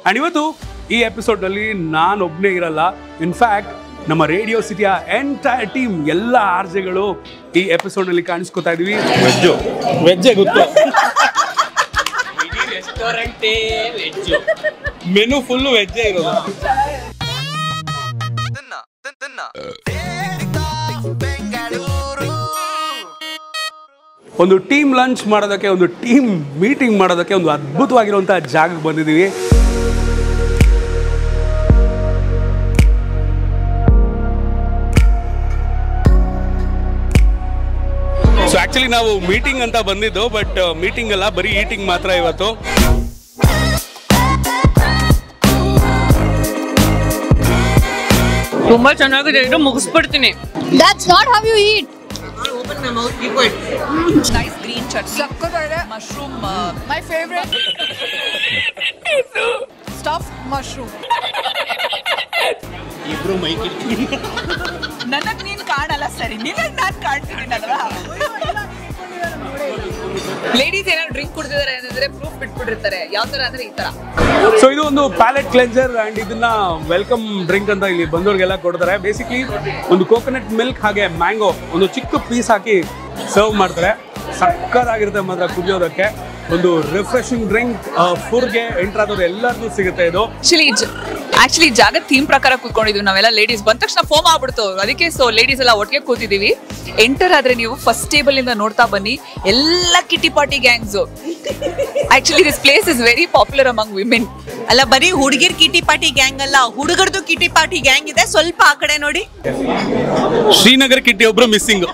And ಇವತ್ತು ಈ ಎಪಿಸೋಡ್ನಲ್ಲಿ ನಾನು ಒಬ್ಬನೇ ಇರಲ್ಲ ಇನ್ಫ್ಯಾಕ್ಟ್ ನಮ್ಮ ರೇಡಿಯೋ ಸಿಟಿಯ ಎಂಟೈರ್ ಟೀಮ್ ಎಲ್ಲ ಆರ್ಜೆಗಳು ಈ ಎಪಿಸೋಡ್ನಲ್ಲಿ ಕಾಣಿಸ್ಕೊತಾ ಇದೀವಿ ವೆಜ್ಜು ವೆಜ್ಜೇ ಗೊತ್ತು ರೆಸ್ಟೋರೆಂಟೇ ವೆಜ್ ಮೆನು ಫುಲ್ಲು ವೆಜ್ಜೇ ಇರೋದು ಒಂದು ಟೀಮ್ ಲಂಚ್ ಮಾಡೋದಕ್ಕೆ ಒಂದು ಟೀಮ್ ಮೀಟಿಂಗ್ ಮಾಡೋದಕ್ಕೆ ಒಂದು ಅದ್ಭುತವಾಗಿರುವಂತಹ ಜಾಗಕ್ಕೆ ಬಂದಿದ್ದೀವಿ ಸೊ ಆಕ್ಚುಲಿ ನಾವು ಮೀಟಿಂಗ್ ಅಂತ ಬಂದಿದ್ದು ಬಟ್ ಮೀಟಿಂಗ್ ಅಲ್ಲ ಬರೀ ಈಟಿಂಗ್ ಮಾತ್ರ ಇವತ್ತು ತುಂಬಾ ಚೆನ್ನಾಗಿದೆ ಇದು ಮುಗಿಸ್ಬಿಡ್ತೀನಿ That's not how you eat. Nice green chutney mushroom My favorite. Stuffed mushroom. ಇಬ್ರು ಮೈಕಿ ನನಗ್ ನೀನ್ ಕಾಣಲ್ಲ ಸರಿ ನಿನಗ್ ನಾನ್ ಕಾಣ್ತಿದ್ದೀನಲ್ವಾ ಲೇಡೀಸ್ ಏನಾದ್ರು ಡ್ರಿಂಕ್ ಕುಡ್ತಿದಾರೆ ಅಂತಂದ್ರೆ ಪ್ರೂಫ್ ಬಿಟ್ಬಿಟ್ಟಿರ್ತಾರೆ ಯಾವ ತರ ಅಂದ್ರೆ ಈ ತರ ಸೊ ಇದು ಒಂದು ಪ್ಯಾಲೆಟ್ ಕ್ಲೆನ್ಸರ್ ಅಂಡ್ ಇದನ್ನ ವೆಲ್ಕಮ್ ಡ್ರಿಂಕ್ ಅಂತ ಇಲ್ಲಿ ಬಂದವ್ರಿಗೆಲ್ಲ ಕೊಡ್ತಾರೆ ಬೇಸಿಕ್ಲಿ ಒಂದು ಕೋಕೋನಟ್ ಮಿಲ್ಕ್ ಹಾಗೆ ಮ್ಯಾಂಗೋ ಒಂದು ಚಿಕ್ಕ ಪೀಸ್ ಹಾಕಿ ಸರ್ವ್ ಮಾಡ್ತಾರೆ ಸಕ್ಕತ್ತಾಗಿರುತ್ತೆ ಮಾತ್ರ ಕುಡಿಯೋದಕ್ಕೆ ಒಂದು ರಿಫ್ರೆಶಿಂಗ್ ಡ್ರಿಂಕ್ ಫುರ್ಗೆ ಎಂಟರ್ ಆದವ್ರು ಎಲ್ಲರಿಗೂ ಸಿಗುತ್ತೆ ಇದು ಆಕ್ಚುಲಿ ಆಕ್ಚುಲಿ ಜಾಗ ಥೀಮ್ ಪ್ರಕಾರ ಕೂತ್ಕೊಂಡಿದ್ವಿ ನಾವೆಲ್ಲ ಲೇಡೀಸ್ ಬಂದ ತಕ್ಷಣ ಫೋಮ್ ಆಗ್ಬಿಡ್ತು ಅದಕ್ಕೆ ಸೊ ಲೇಡೀಸ್ ಎಲ್ಲ ಒಟ್ಟಿಗೆ ಕೂತಿದೀವಿ ಎಂಟರ್ ಆದ್ರೆ ನೀವು ಫಸ್ಟ್ ಟೇಬಲ್ ಇಂದ ನೋಡ್ತಾ ಬನ್ನಿ ಎಲ್ಲ kitty party gangs actually this place is very popular among women ಅಲ್ಲ ಬರೀ ಹುಡುಗಿರ್ ಕಿಟಿ ಪಾಟಿ ಗ್ಯಾಂಗ್ ಅಲ್ಲ ಹುಡುಗರದು ಕಿಟಿ ಪಾಟಿ ಗ್ಯಾಂಗ್ ಇದೆ ಸ್ವಲ್ಪ ಆ ಕಡೆ ನೋಡಿ ಶ್ರೀನಗರ್ ಕಿಟ್ಟಿ ಒಬ್ರು ಮಿಸ್ಸಿಂಗ್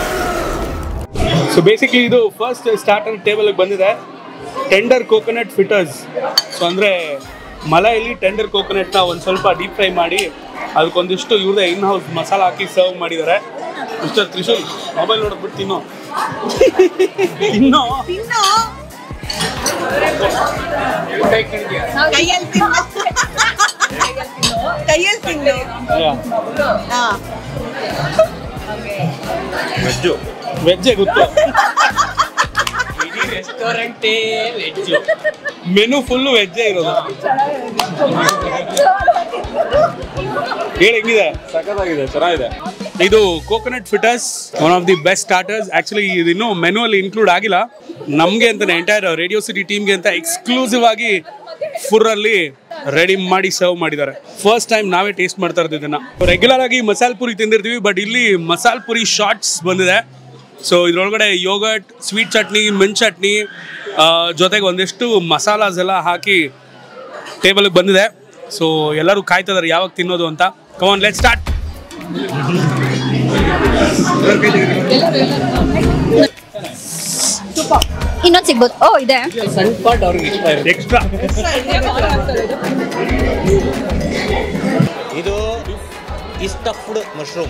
ಸೊ ಬೇಸಿಕ್ಲಿ ಇದು ಫಸ್ಟ್ ಸ್ಟಾರ್ಟರ್ ಟೇಬಲ್ ಬಂದಿದೆ ಟೆಂಡರ್ ಕೋಕೋನಟ್ ಫಿಟರ್ಸ್ ಸೊ ಅಂದ್ರೆ ಮಲೆಯಲ್ಲಿ ಟೆಂಡರ್ ಕೋಕೋನಟ್ನ ಒಂದು ಸ್ವಲ್ಪ ಡೀಪ್ ಫ್ರೈ ಮಾಡಿ ಅದಕ್ಕೊಂದಿಷ್ಟು ಇವ್ರದೇ ಇನ್ ಹೌಸ್ ಮಸಾಲ ಹಾಕಿ ಸರ್ವ್ ಮಾಡಿದ್ದಾರೆ ಮಿಸ್ಟರ್ ತ್ರಿಶೂಲ್ ಮೊಬೈಲ್ ನೋಡ್ಬಿಟ್ಟು ತಿನ್ನೋ ತಿನ್ನೋ ಕೈಯಲ್ಲಿ ತಿನ್ನು ಕೈಯಲ್ಲಿ ತಿನ್ನು ಹಾ. ವೆಜ್ಜು ವೆಜ್ಜೇ ಗೊತ್ತು ರೆಸ್ಟೋರೆಂಟೇ ವೆಜ್ ಮೆನು ಫುಲ್ಲು ವೆಜ್ಜೇ ಇರೋದು ಹೇಳಿ ಹೆಂಗಿದೆ ಸಖತ್ತಾಗಿದೆ ಚೆನ್ನಾಗಿದೆ ಇದು coconut fritters one of the best starters actually ಇದು ಇನ್ನೂ ಮೆನು ಅಲ್ಲಿ ಇನ್ಕ್ಲೂಡ್ ಆಗಿಲ್ಲ ನಮಗೆ ಅಂತ ಎಂಟೈರ್ ರೇಡಿಯೋ ಸಿಟಿ ಟೀಮ್ಗೆ ಅಂತ ಎಕ್ಸ್ಕ್ಲೂಸಿವ್ ಆಗಿ ಫುರ್ ಅಲ್ಲಿ ರೆಡಿ ಮಾಡಿ ಸರ್ವ್ ಮಾಡಿದ್ದಾರೆ ಫಸ್ಟ್ ಟೈಮ್ ನಾವೇ ಟೇಸ್ಟ್ ಮಾಡ್ತಾ ಇರೋದು ಇದನ್ನ ರೆಗ್ಯುಲರ್ ಆಗಿ ಮಸಾಲ್ ಪುರಿ ತಿಂದಿರ್ತೀವಿ ಬಟ್ ಇಲ್ಲಿ ಮಸಾಲ್ ಪುರಿ ಶಾರ್ಟ್ಸ್ ಬಂದಿದೆ ಸೊ ಇದ್ರೊಳಗಡೆ ಯೋಗಟ್ ಸ್ವೀಟ್ ಚಟ್ನಿ ಮೆಣ್ ಚಟ್ನಿ ಆ, ಜೊತೆಗೆ ಒಂದಿಷ್ಟು ಮಸಾಲಾಸ್ ಎಲ್ಲ ಹಾಕಿ ಟೇಬಲ್ಗೆ ಬಂದಿದೆ ಸೊ ಎಲ್ಲರೂ ಕಾಯ್ತಾ ಇದಾರೆ ಯಾವಾಗ ತಿನ್ನೋದು ಅಂತ ಕಮಾನ್ ಲೆಟ್ ಸ್ಟಾರ್ಟ್ ಇನ್ನೊಂದು ಸಿಗ್ಬೋದು ಓ ಇದೆ ಸಣ್ಣ ಪಾಟ್ ಅವ್ರಿಗೆ ಇಷ್ಟ ಇದೆ ಎಕ್ಸ್ಟ್ರಾ ಇದು ಇಸ್ಟಫ್ಡ್ ಮಶ್ರೂಮ್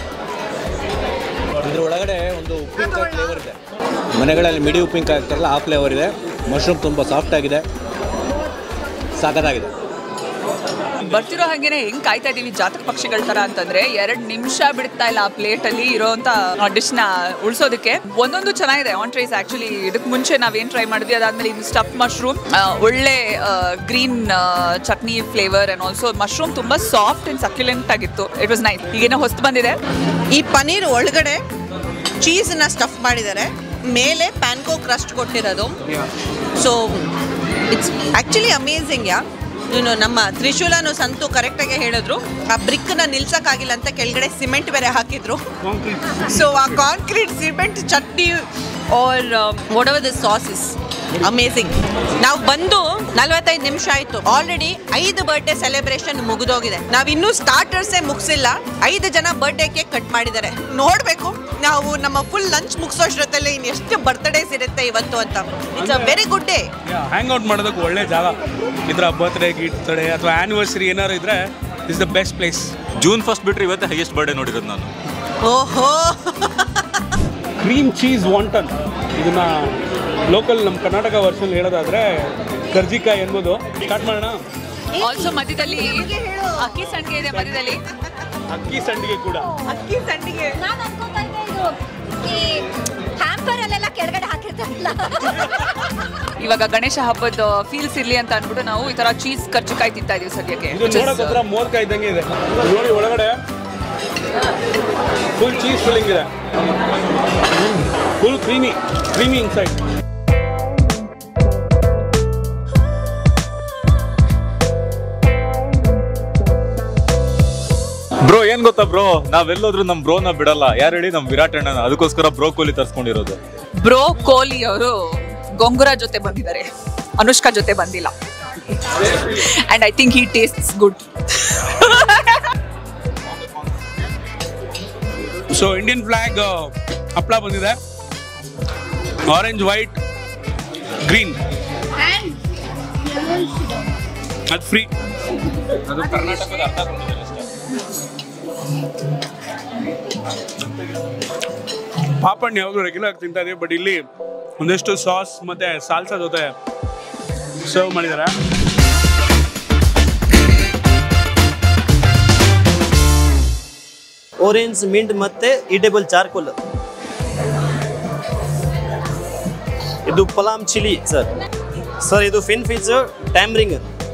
ಇದ್ರ ಒಳಗಡೆ ಒಂದು ಉಪ್ಪಿನಕಾಯಿ ಫ್ಲೇವರ್ ಇದೆ ಮನೆಗಳಲ್ಲಿ ಮಿಡಿ ಉಪ್ಪಿನಕಾಯಿ ಹಾಕ್ತಾರಲ್ಲ ಆ ಫ್ಲೇವರ್ ಇದೆ ಮಶ್ರೂಮ್ ತುಂಬ ಸಾಫ್ಟ್ ಆಗಿದೆ ಸಾಕತ್ತಾಗಿದೆ ಬರ್ತಿರೋ ಹಾಗೇನೆ ಹೆಂಗ್ ಕಾಯ್ತಾ ಇದೀವಿ ಜಾತಕ ಪಕ್ಷಿಗಳ ತರ ಅಂತಂದ್ರೆ ಎರಡ್ ನಿಮಿಷ ಬಿಡ್ತಾ ಇಲ್ಲ ಆ ಪ್ಲೇಟ್ ಅಲ್ಲಿ ಇರೋಂತ ಡಿಶ್ ನ ಉಳ್ಸೋದಕ್ಕೆ ಒಂದೊಂದು ಚೆನ್ನಾಗಿದೆ ಆನ್ ಟ್ರೈಸ್ ಆಕ್ಚುಲಿ ಇದಕ್ ಮುಂಚೆ ನಾವೇನ್ ಟ್ರೈ ಮಾಡಿದ್ವಿ ಅದಾದ್ಮೇಲೆ ಇದು ಸ್ಟಫ್ ಮಶ್ರೂಮ್ ಒಳ್ಳೆ green chutney flavour and also mushroom ತುಂಬಾ ಸಾಫ್ಟ್ ಅಂಡ್ ಸಕ್ಯುಲೆಂಟ್ ಆಗಿತ್ತು ಇಟ್ ವಾಸ್ ನೈಸ್ ಈಗೇನೋ ಹೊಸ್ತು ಬಂದಿದೆ ಈ ಪನೀರ್ ಒಳಗಡೆ ಚೀಸ್ನ ಸ್ಟಫ್ ಮಾಡಿದ್ದಾರೆ ಮೇಲೆ ಪ್ಯಾನ್ಕೋ ಕ್ರಸ್ಟ್ ಕೊಟ್ಟಿರೋದು so it's actually amazing yeah ನೀನು ನಮ್ಮ ತ್ರಿಶೂಲನು ಸಂತು ಕರೆಕ್ಟಾಗಿ ಹೇಳಿದ್ರು ಆ ಬ್ರಿಕ್ನ ನಿಲ್ಸಕ್ಕಾಗಿಲ್ಲ ಅಂತ ಕೆಳಗಡೆ ಸಿಮೆಂಟ್ ಬೇರೆ ಹಾಕಿದ್ರು ಸೊ ಆ concrete cement chutney or whatever this sauce is amazing ನಾವು ಬಂದು ನಲ್ವತ್ತೈದು ನಿಮಿಷ ಆಯ್ತು ಆಲ್ರೆಡಿ ಐದು ಬರ್ಡೇ ಸೆಲೆಬ್ರೇಷನ್ ಮುಗಿದೋಗಿದೆ ನಾವು ಇನ್ನೂ ಸ್ಟಾರ್ಟರ್ಸೇ ಮುಗಿಸಿಲ್ಲ ಐದು ಜನ ಬರ್ಡೇ ಕೇಕ್ ಕಟ್ ಮಾಡಿದ್ದಾರೆ ನೋಡ್ಬೇಕು ನಾವು ನಮ್ಮ ಫುಲ್ ಲಂಚ್ ಮುಗಿಸೋಷ್ಟೊತ್ತಲ್ಲಿ ಇನ್ನು ಎಷ್ಟು ಬರ್ತ್ಡೇಸ್ ಇರುತ್ತೆ ಇವತ್ತು ಅಂತ it's a very good day hang out ಮಾಡೋದಕ್ಕೆ ಒಳ್ಳೆ ಜಾಗ ಈ ಥರ ಬರ್ತ್ಡೇ ಗಿಟ್ತಡೆ ಅಥವಾ ಆ್ಯನಿವರ್ಸರಿ ಏನಾದ್ರು ಇದ್ರೆ is the best place June first ಬಿಟ್ರೆ ಇವತ್ತೇ ಹೈಯೆಸ್ಟ್ ಬರ್ಡೇ ನೋಡಿರೋದು ನಾನು ಓಹೋ ಕ್ರೀಮ್ ಚೀಸ್ ವಾಂಟನ್ ಇದನ್ನ ಲೋಕಲ್ ನಮ್ಮ ಕರ್ನಾಟಕ ವರ್ಷನ್ ಹೇಳೋದಾದ್ರೆ ಕರ್ಜಿಕಾಯಿ ಎನ್ಬೋದು ಸ್ಟಾರ್ಟ್ ಮಾಡೋಣ ಆಲ್ಸೋ ಮಧ್ಯದಲ್ಲಿ ಅಕ್ಕಿ ಸಂಡಿಗೆ ಇದೆ ಮಧ್ಯದಲ್ಲಿ ಅಕ್ಕಿ ಸಂಡಿಗೆ ಕೂಡ ಅಕ್ಕಿ ಸಂಡಿಗೆ ನಾನು ಅನ್ಕೋತಾ ಇದ್ದೆ ಇದು ಈ ಹ್ಯಾಂಪರ್ ಎಲ್ಲ ಎಲ್ಲ ಕೆಳಗಡೆ ಹಾಕಿರ್ತಾರಲ್ಲ ಇವಾಗ ಗಣೇಶ ಹಬ್ಬದ ಫೀಲ್ಸ್ ಇರ್ಲಿ ಅಂತ ಅನ್ಬಿಟ್ಟು ನಾವು ಈ ತರ ಚೀಸ್ ಕರ್ಚಿಕಾಯಿ ತಿಂತಾ ಇದೀವಿ ಸದ್ಯಕ್ಕೆ ಇದು ನೋಡಕ್ ಹತ್ರ ಮೋದಕ ಇದ್ದಂಗೆ ಇದೆ ನೋಡಿ ಒಳಗಡೆ ಫುಲ್ ಚೀಸ್ ಫಿಲ್ಲಿಂಗ್ ಇದೆ full creamy creamy inside bro ಏನ್ ಗೊತ್ತಾ ಬ್ರೋ ನಾವೆಲ್ಲೋದ್ರು ನಮ್ ಬ್ರೋನ ಬಿಡಲ್ಲ ಯಾರು ಹೇಳಿ ನಮ್ ವಿರಾಟ್ ಅಣ್ಣನ ಅದಕ್ಕೋಸ್ಕರ ಬ್ರೋ ಕೊಹ್ಲಿ ತರ್ಸ್ಕೊಂಡಿರೋದು ಬ್ರೋ ಕೋಹ್ಲಿ ಅವರು ಗೊಂಗುರ ಜೊತೆ ಬಂದಿದ್ದಾರೆ ಅನುಷ್ಕಾ ಜೊತೆ ಬಂದಿಲ್ಲ and I think he tastes good so Indian flag ಹಪ್ಪಳ ಬಂದಿದೆ ಆರೆಂಜ್ ವೈಟ್ ಗ್ರೀನ್ ಅದು ಫ್ರೀ ಅದು ಕರ್ನಾಟಕದ ಅರ್ಥ ಕೊಟ್ಟಿದ್ದಾರೆ ಅಷ್ಟೇ ಪಾಪಣ್ಣ ಯಾವಾಗಲೂ ರೆಗ್ಯುಲರ್ ಆಗಿ ತಿಂತಾ ಇದೀವಿ ಬಟ್ ಇಲ್ಲಿ ಒಂದಷ್ಟು ಸಾಸ್ ಮತ್ತೆ ಸಾಲ್ಸಾ ಜೊತೆ ಸರ್ವ್ ಮಾಡಿದ್ದಾರೆ ಆರೆಂಜ್ ಮಿಂಟ್ ಮತ್ತೆ ಈಟೇಬಲ್ ಚಾರ್ಕೋಲ್ ಇದು ಪಲಾಮ್ ಚಿಲ್ಲಿ ಸರ್ ಸರ್ ಇದು ಫಿನ್ ಫಿಜ್ ಟ್ಯಾಮ್ರಿಂಗ್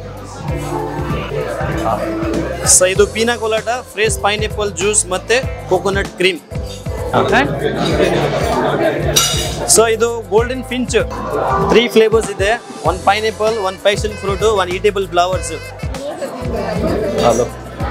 ಸರ್ ಇದು pina colada fresh pineapple juice ಮತ್ತೆ ಕೋಕೋನಟ್ ಕ್ರೀಮ್ ಸೊ ಇದು ಗೋಲ್ಡನ್ ಫಿಂಚ್ ತ್ರೀ ಫ್ಲೇವರ್ಸ್ ಇದೆ one pineapple one passion fruit one eatable flowers hello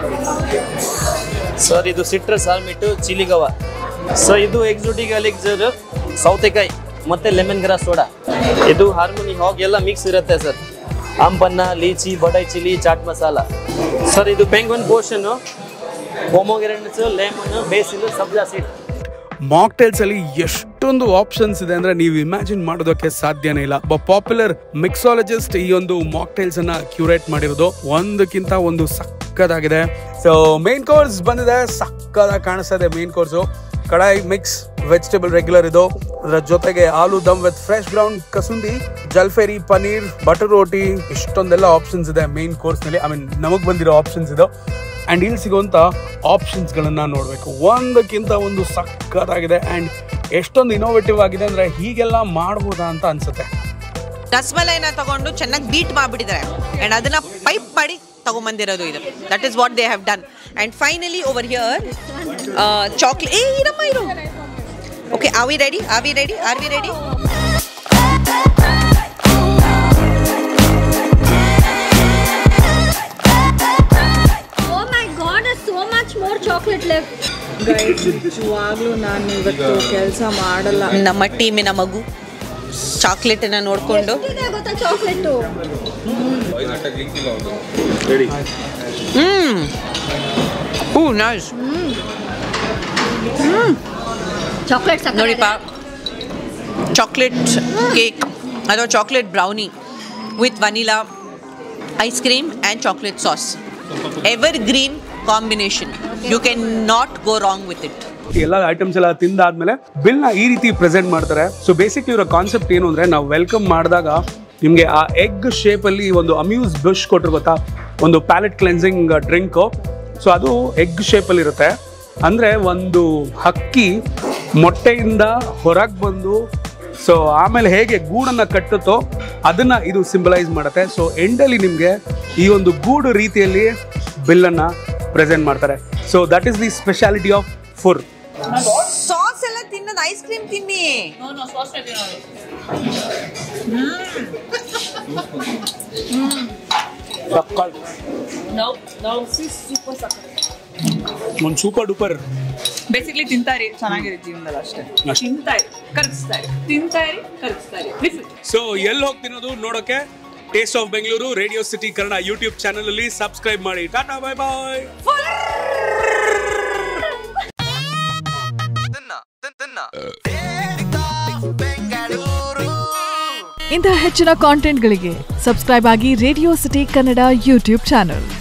sir ಇದು citrus ಆಲ್ಮಿಟ್ಟು chilli guava sir ಇದು exotic elixir ಸೌತೆಕಾಯಿ ಮತ್ತೆ lemon grass soda ಇದು ಹಾರ್ಮೋನಿ ಹಾಗ್ ಎಲ್ಲ ಮಿಕ್ಸ್ ಇರುತ್ತೆ ಸರ್ ಆಂಪನ್ನ ಲೀಚಿ ಬಡಾಯಿ ಚಿಲ್ಲಿ ಚಾಟ್ ಮಸಾಲ ಸರ್ ಇದು penguin portion ಹೋಮೋಗೆರನ್ಸ್ lemon basil sabja seed mocktails ಅಲ್ಲಿ ಎಷ್ಟೊಂದು ಆಪ್ಷನ್ಸ್ ಇದೆ ಅಂದ್ರೆ ನೀವು ಇಮ್ಯಾಜಿನ್ ಮಾಡೋದಕ್ಕೆ ಸಾಧ್ಯನೇ ಇಲ್ಲ ಒಬ್ಬ ಪಾಪ್ಯುಲರ್ ಮಿಕ್ಸಾಲಜಿಸ್ಟ್ ಈ ಒಂದು ಮಾಕ್ಟೇಲ್ಸ್ ಅನ್ನ ಕ್ಯೂರೇಟ್ ಮಾಡಿರೋದು ಒಂದಕ್ಕಿಂತ ಒಂದು ಸಕ್ಕದಾಗಿದೆ ಸೊ ಮೇನ್ ಕೋರ್ಸ್ ಬಂದಿದೆ ಸಕ್ಕದಾಗಿ ಕಾಣಿಸ್ತಾ ಇದೆ main course kadai mix vegetable regular ಇದು ಅದರ ಜೊತೆಗೆ aloo dum with fresh ground kasundi jalfrezi paneer butter roti ಇಷ್ಟೊಂದೆಲ್ಲ ಆಪ್ಷನ್ಸ್ ಇದೆ ಮೇನ್ ಕೋರ್ಸ್ ನಲ್ಲಿ ಐ ಮೀನ್ ನಮಗ್ ಬಂದಿರೋ ಆಪ್ಷನ್ಸ್ ಇದು ಅಂಡ್ ಇಲ್ಲಿ ಸಿಗುವಂತ ಆಪ್ಷನ್ಸ್ ಗಳನ್ನ ನೋಡ್ಬೇಕು ಒಂದಕ್ಕಿಂತ ಒಂದು ಸಕ್ಕತ್ತಾಗಿದೆ ಅಂಡ್ ಎಷ್ಟೊಂದು ಇನೋವೇಟಿವ್ ಆಗಿದೆ ಅಂದ್ರೆ ಹೀಗೆಲ್ಲ ಮಾಡ್ಬೋದಾ ಅಂತ ಅನ್ಸುತ್ತೆ ರಸಮಲೈನ ತಗೊಂಡು ಚೆನ್ನಾಗಿ ಬೀಟ್ ಮಾಡಿಬಿಟ್ಟಿದ್ದಾರೆ ಆ್ಯಂಡ್ ಅದನ್ನ ಪೈಪ್ ಮಾಡಿ ತಗೊಂಬಂದಿರೋದು ಇದು that is what they have done and finally over here chocolate ಏ ಇರಮ್ಮ ಇರು okay are we ready are we ready are we ready Oh my god, there's so much more chocolate left. ನಿಜವಾಗ್ಲೂ ನಾನು ಇವತ್ತು ಕೆಲಸ ಮಾಡಲ್ಲ ನಮ್ಮ ಟೀಮಿನ ಮಗು ಚಾಕ್ಲೇಟನ್ನ ನೋಡಿಕೊಂಡು ಎಷ್ಟಿದೆ ಗೊತ್ತಾ ಚಾಕ್ಲೇಟು ಹ್ಮ್ ಹ್ಞೂ ನೈಸ್ ಚಾಕ್ಲೇಟ್ ನೋಡಿಪ್ಪ ಚಾಕ್ಲೇಟ್ ಕೇಕ್ ಅಥವಾ chocolate brownie with vanilla ice cream and chocolate sauce evergreen combination you can not go wrong with it ಎಲ್ಲ ಐಟಮ್ಸ್ ಎಲ್ಲ ತಿಂದಾದ್ಮೇಲೆ ಬಿಲ್ ನ ಈ ರೀತಿ ಪ್ರೆಸೆಂಟ್ ಮಾಡ್ತಾರೆ ಸೊ ಬೇಸಿಕ್ಲಿ ಇವರ ಕಾನ್ಸೆಪ್ಟ್ ಏನು ಅಂದ್ರೆ ನಾವು ವೆಲ್ಕಮ್ ಮಾಡಿದಾಗ ನಿಮಗೆ ಆ ಎಗ್ ಶೇಪ್ ಅಲ್ಲಿ ಒಂದು ಅಮ್ಯೂಸ್ ಬುಷ್ ಕೊಟ್ಟರು ಗೊತ್ತಾ ಒಂದು ಪ್ಯಾಲೆಟ್ ಕ್ಲೆನ್ಸಿಂಗ್ ಡ್ರಿಂಕ್ ಸೊ ಅದು ಎಗ್ ಶೇಪ್ ಅಲ್ಲಿ ಇರುತ್ತೆ ಅಂದ್ರೆ ಒಂದು ಹಕ್ಕಿ ಮೊಟ್ಟೆಯಿಂದ ಹೊರಗೆ ಬಂದು ಸೊ ಆಮೇಲೆ ಹೇಗೆ ಗೂಡನ್ನ ಕಟ್ಟುತ್ತೋ ಅದನ್ನ ಇದು ಸಿಂಬಲೈಸ್ ಮಾಡುತ್ತೆ ಸೊ ಎಂಡಲ್ಲಿ ನಿಮಗೆ ಈ ಒಂದು ಗೂಡು ರೀತಿಯಲ್ಲಿ ಬಿಲ್ಲನ್ನ ಪ್ರೆಸೆಂಟ್ ಮಾಡ್ತಾರೆ so that is the specialty of fur sauce ಎಲ್ಲ ತಿನ್ನೋದು ಐಸ್ ಕ್ರೀಮ್ ತಿನ್ನಿ ಒಂದು ಸೂಪರ್ ಡೂಪರ್ ಬೇಸಿಕ್ಲಿ ತಿಂತಾ ಇರಿ ಚೆನ್ನಾಗಿರಿ ಜೀವನದಲ್ಲಿ ಅಷ್ಟೇ ಅಷ್ಟೇ. ತಿಂತಾ ಇರಿ ಕರಗಿಸ್ತಾ ಇರಿ ತಿಂತಾ ಇರಿ ಕರಗಿಸ್ತಾ ಇರಿ Refill. ಸೊ ಎಲ್ಲಿ ಹೋಗ್ತಿರೋದು ನೋಡೋಕೆ taste of Bengaluru radio city Kannada YouTube channel ಅಲ್ಲಿ ಸಬ್ಸ್ಕ್ರೈಬ್ ಮಾಡಿ ಟಾಟಾ ಬಾಯ್ ಬಾಯ್ ಇಂತಹ ಹೆಚ್ಚಿನ ಕಾಂಟೆಂಟ್ಗಳಿಗೆ ಸಬ್ಸ್ಕ್ರೈಬ್ ಆಗಿ radio city Kannada YouTube channel